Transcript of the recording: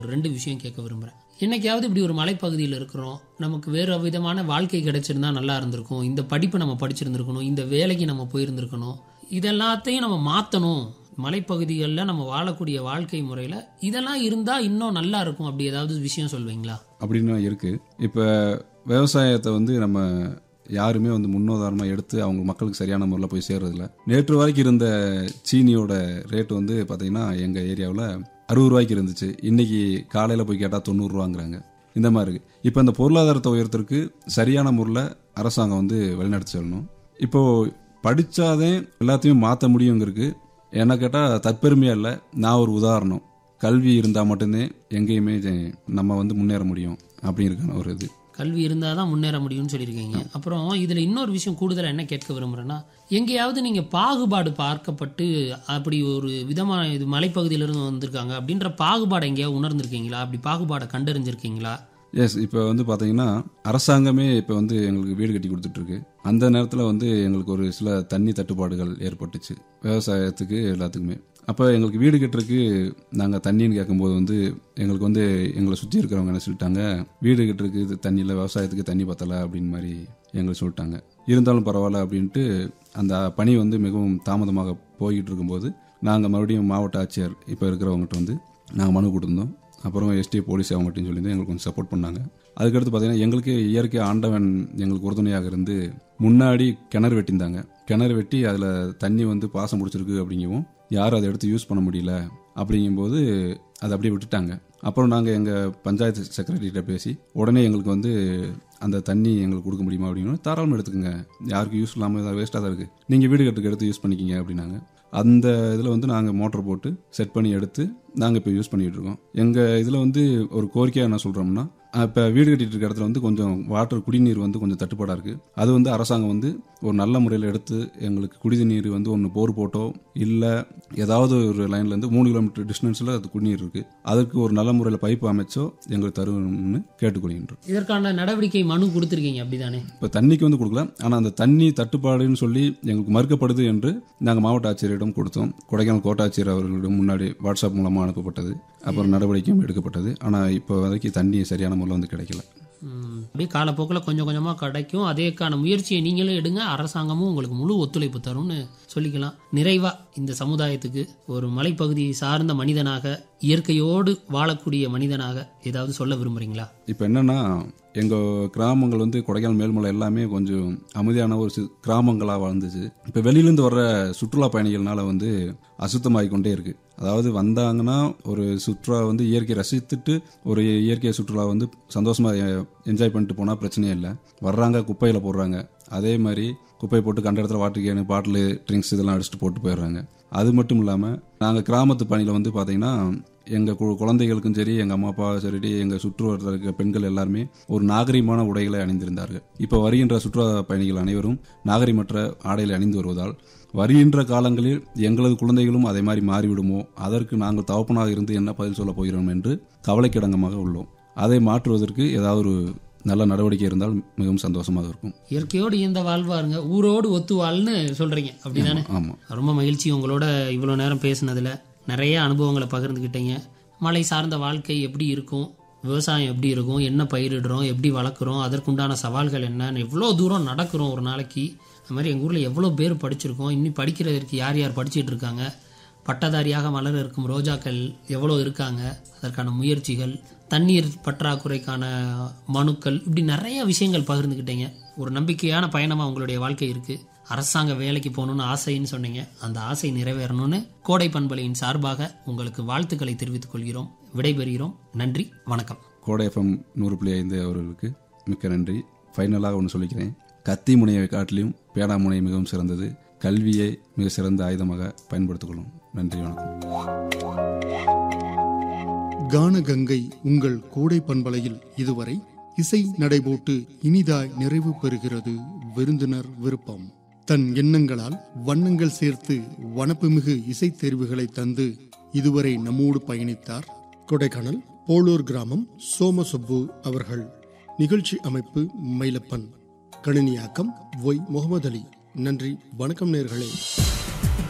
ரெண்டு விஷயம் கேட்க விரும்புகிறேன் என்னைக்காவது இப்படி ஒரு மலைப்பகுதியில் இருக்கிறோம் நமக்கு வேறு விதமான வாழ்க்கை கிடைச்சிருந்தா நல்லா இருந்திருக்கும் இந்த படிப்பு நம்ம படிச்சிருந்திருக்கணும் இந்த வேலைக்கு நம்ம போயிருந்திருக்கணும் இதெல்லாத்தையும் நம்ம மாற்றணும் மலைப்பகுதிகளில் நம்ம வாழக்கூடிய வாழ்க்கை முறையில் இதெல்லாம் இருந்தால் இன்னும் நல்லா இருக்கும் அப்படி ஏதாவது விஷயம் சொல்வீங்களா அப்படின்னு இருக்கு இப்போ விவசாயத்தை வந்து நம்ம யாருமே வந்து முன்னுதாரணமாக எடுத்து அவங்க மக்களுக்கு சரியான முறையில் போய் சேர்றதில்ல நேற்று வரைக்கும் இருந்த சீனியோட ரேட் வந்து பார்த்தீங்கன்னா எங்கள் ஏரியாவில் அறுபது ரூபாய்க்கு இருந்துச்சு இன்னைக்கு காலையில் போய் கேட்டால் தொண்ணூறுரூவாங்கிறாங்க இந்த மாதிரி இருக்கு இப்போ இந்த பொருளாதாரத்தை உயர்த்துறதுக்கு சரியான முறையில் அரசாங்கம் வந்து வழிநடத்தி செல்லணும் இப்போது படித்தாதே எல்லாத்தையும் மாற்ற முடியுங்கிறதுக்கு என்ன கேட்டால் தற்பெருமையாக இல்லை நான் ஒரு உதாரணம் கல்வி இருந்தால் மட்டும்தான் எங்கேயுமே ஜெ- நம்ம வந்து முன்னேற முடியும் அப்படிங்கிறதுக்கான ஒரு இது கல்வி இருந்தால் தான் முன்னேற முடியும்னு சொல்லியிருக்கீங்க அப்புறம் இதில் இன்னொரு விஷயம் கூடுதலாக என்ன கேட்க விரும்புகிறேன்னா எங்கேயாவது நீங்கள் பாகுபாடு பார்க்கப்பட்டு அப்படி ஒரு விதமான இது மலைப்பகுதியிலிருந்து வந்திருக்காங்க அப்படின்ற பாகுபாடை எங்கேயாவது உணர்ந்திருக்கீங்களா அப்படி பாகுபாடை கண்டறிஞ்சிருக்கீங்களா எஸ் இப்போ வந்து பார்த்தீங்கன்னா அரசாங்கமே இப்போ வந்து எங்களுக்கு வீடு கட்டி கொடுத்துட்ருக்கு அந்த நேரத்தில் வந்து எங்களுக்கு ஒரு சில தண்ணி தட்டுப்பாடுகள் ஏற்பட்டுச்சு விவசாயத்துக்கு எல்லாத்துக்குமே அப்போ எங்களுக்கு வீடு கட்டுறதுக்கு நாங்கள் தண்ணின்னு கேட்கும்போது வந்து எங்களுக்கு வந்து எங்களை சுற்றி இருக்கிறவங்க என்ன சொல்லிட்டாங்க வீடு கட்டுறதுக்கு இது தண்ணி இல்லை விவசாயத்துக்கு தண்ணி பத்தலை அப்படின்னு மாதிரி எங்களை சொல்லிட்டாங்க இருந்தாலும் பரவாயில்ல அப்படின்ட்டு அந்த பணி வந்து மிகவும் தாமதமாக போய்கிட்டு இருக்கும்போது நாங்கள் மறுபடியும் மாவட்ட ஆட்சியர் இப்போ இருக்கிறவங்ககிட்ட வந்து நாங்கள் மனு கொடுத்துருந்தோம் அப்புறம் எஸ்டி போலீஸ் அவங்ககிட்டையும் சொல்லியிருந்தோம் எங்களுக்கு கொஞ்சம் சப்போர்ட் பண்ணாங்க அதுக்கடுத்து பார்த்தீங்கன்னா எங்களுக்கு இயற்கை ஆண்டவன் எங்களுக்கு உறுதுணையாக இருந்து முன்னாடி கிணறு வெட்டியிருந்தாங்க கிணறு வெட்டி அதில் தண்ணி வந்து பாசம் பிடிச்சிருக்கு அப்படிங்கவும் யாரும் அதை எடுத்து யூஸ் பண்ண முடியல அப்படிங்கும்போது அதை அப்படியே விட்டுட்டாங்க அப்புறம் நாங்கள் எங்கள் பஞ்சாயத்து செக்ரட்டரிகிட்ட பேசி உடனே எங்களுக்கு வந்து அந்த தண்ணி எங்களுக்கு கொடுக்க முடியுமா அப்படின்னு தாராளமாக எடுத்துக்கோங்க யாருக்கும் யூஸ் இல்லாமல் ஏதாவது வேஸ்ட்டாக தான் இருக்குது நீங்கள் வீடு கட்டுக்கு எடுத்து யூஸ் பண்ணிக்கிங்க அப்படின்னாங்க அந்த இதில் வந்து நாங்கள் மோட்டர் போட்டு செட் பண்ணி எடுத்து நாங்கள் இப்போ யூஸ் பண்ணிகிட்டு இருக்கோம் எங்கள் இதில் வந்து ஒரு கோரிக்கையாக என்ன சொல்கிறோம்னா இப்போ வீடு கட்டிட்டு இருக்க இடத்துல வந்து கொஞ்சம் வாட்டர் குடிநீர் வந்து கொஞ்சம் தட்டுப்பாடாக இருக்குது அது வந்து அரசாங்கம் வந்து ஒரு நல்ல முறையில் எடுத்து எங்களுக்கு குடிநீர் வந்து ஒன்று போர் போட்டோ இல்லை ஏதாவது ஒரு லைன்லேருந்து மூணு கிலோமீட்டர் டிஸ்டன்ஸில் அது குடிநீர் இருக்குது அதற்கு ஒரு நல்ல முறையில் பைப் அமைச்சோ எங்களுக்கு தருவணும்னு கேட்டுக்கொள்கின்றோம் இதற்கான நடவடிக்கை மனு கொடுத்துருக்கீங்க அப்படிதானே இப்போ தண்ணிக்கு வந்து கொடுக்கல ஆனால் அந்த தண்ணி தட்டுப்பாடுன்னு சொல்லி எங்களுக்கு மறுக்கப்படுது என்று நாங்கள் மாவட்ட ஆட்சியரிடம் கொடுத்தோம் கொடைக்கானல் கோட்டாட்சியர் அவர்களிடம் முன்னாடி வாட்ஸ்அப் மூலமாக அனுப்பப்பட்டது அப்புறம் நடவடிக்கையும் எடுக்கப்பட்டது ஆனால் இப்போ வரைக்கும் தண்ணி சரியான முறையில் வந்து கிடைக்கல ம், அப்படியே காலப்போக்கில் கொஞ்சம் கொஞ்சமாக கிடைக்கும் அதேக்கான முயற்சியை நீங்களும் எடுங்க அரசாங்கமும் உங்களுக்கு முழு ஒத்துழைப்பு தரும்னு சொல்லிக்கலாம் நிறைவா இந்த சமுதாயத்துக்கு ஒரு மலைப்பகுதியை சார்ந்த மனிதனாக இயற்கையோடு வாழக்கூடிய மனிதனாக ஏதாவது சொல்ல விரும்புறீங்களா இப்போ என்னன்னா எங்கள் கிராமங்கள் வந்து கொடைக்கானல் மேல்மலை எல்லாமே கொஞ்சம் அமைதியான ஒரு சி கிராமங்களாக வாழ்ந்துச்சு இப்போ வெளியிலேருந்து வர்ற சுற்றுலா பயணிகள்னால வந்து அசுத்தமாகி கொண்டே இருக்கு அதாவது வந்தாங்கன்னா ஒரு சுற்றுலா வந்து இயற்கையை ரசித்துட்டு ஒரு இயற்கை சுற்றுலா வந்து சந்தோஷமாக என்ஜாய் பண்ணிட்டு போனால் பிரச்சனையே இல்லை வர்றாங்க குப்பையில் போடுறாங்க அதே மாதிரி குப்பையை போட்டு கண்ட இடத்துல வாட்டர் கேனு பாட்டிலு ட்ரிங்க்ஸ் இதெல்லாம் அடிச்சுட்டு போட்டு போயிடுறாங்க அது மட்டும் இல்லாமல் நாங்கள் கிராமத்து பணியில் வந்து பார்த்தீங்கன்னா எங்கள் கு குழந்தைகளுக்கும் சரி எங்கள் அம்மா அப்பா சரி எங்கள் சுற்றுவட்டத்தில் இருக்க பெண்கள் எல்லாருமே ஒரு நாகரிகமான உடைகளை அணிந்திருந்தார்கள் இப்போ வருகின்ற சுற்றுலா பயணிகள் அனைவரும் நாகரிகமற்ற ஆடைகளை அணிந்து வருவதால் வருகின்ற காலங்களில் எங்களது குழந்தைகளும் அதே மாதிரி மாறிவிடுமோ அதற்கு நாங்கள் தவப்பனாக இருந்து என்ன பதில் சொல்லப் போகிறோம் என்று கவலைக்கிடங்கமாக உள்ளோம் அதை மாற்றுவதற்கு ஏதாவது ஒரு நல்ல நடவடிக்கை இருந்தால் மிகவும் சந்தோஷமாக இருக்கும் இயற்கையோடு இயந்த வாழ்வாருங்க ஊரோடு ஒத்து வாழ்னு சொல்றீங்க அப்படிதானே ஆமாம் ரொம்ப மகிழ்ச்சி உங்களோட இவ்வளோ நேரம் பேசுனதுல நிறைய அனுபவங்களை பகிர்ந்துக்கிட்டீங்க மலை சார்ந்த வாழ்க்கை எப்படி இருக்கும் விவசாயம் எப்படி இருக்கும் என்ன பயிரிடுறோம் எப்படி வளர்க்குறோம் அதற்குண்டான சவால்கள் என்னன்னு எவ்வளோ தூரம் நடக்கிறோம் ஒரு நாளைக்கு அது மாதிரி எங்கள் ஊரில் எவ்வளோ பேர் படிச்சிருக்கோம் இன்னும் படிக்கிறதற்கு யார் யார் படிச்சிட்டு இருக்காங்க பட்டதாரியாக மலர இருக்கும் ரோஜாக்கள் எவ்வளோ இருக்காங்க அதற்கான முயற்சிகள் தண்ணீர் பற்றாக்குறைக்கான மனுக்கள் இப்படி நிறைய விஷயங்கள் பகிர்ந்துக்கிட்டீங்க ஒரு நம்பிக்கையான பயணமாக உங்களுடைய வாழ்க்கை இருக்குது அரசாங்க வேலைக்கு போகணும்னு ஆசைன்னு சொன்னீங்க அந்த ஆசை நிறைவேறணும்னு கோடை பண்பலையின் சார்பாக உங்களுக்கு வாழ்த்துக்களை தெரிவித்துக் கொள்கிறோம் விடைபெறுகிறோம் நன்றி வணக்கம் கோடை எஃப்எம் நூறு புள்ளி ஐந்து அவர்களுக்கு மிக்க நன்றி ஃபைனலாக ஒன்று சொல்லிக்கிறேன் கத்தி முனையை காட்டிலும் பேனா முனை மிகவும் சிறந்தது கல்வியை மிக சிறந்த ஆயுதமாக பயன்படுத்திக் கொள்ளும் நன்றி வணக்கம் கானகங்கை உங்கள் கூடை பண்பலையில் இதுவரை இசை நடைபோட்டு இனிதாய் நிறைவு பெறுகிறது விருந்தினர் விருப்பம் தன் எண்ணங்களால் வண்ணங்கள் சேர்த்து வனப்புமிகு இசைத் தேர்வுகளை தந்து இதுவரை நம்மோடு பயணித்தார் கொடைக்கானல் போலூர் கிராமம் சோமசுப்பு அவர்கள் நிகழ்ச்சி அமைப்பு மயிலப்பன் கணினியாக்கம் ஒய் முகமது அலி நன்றி வணக்கம் நேர்களே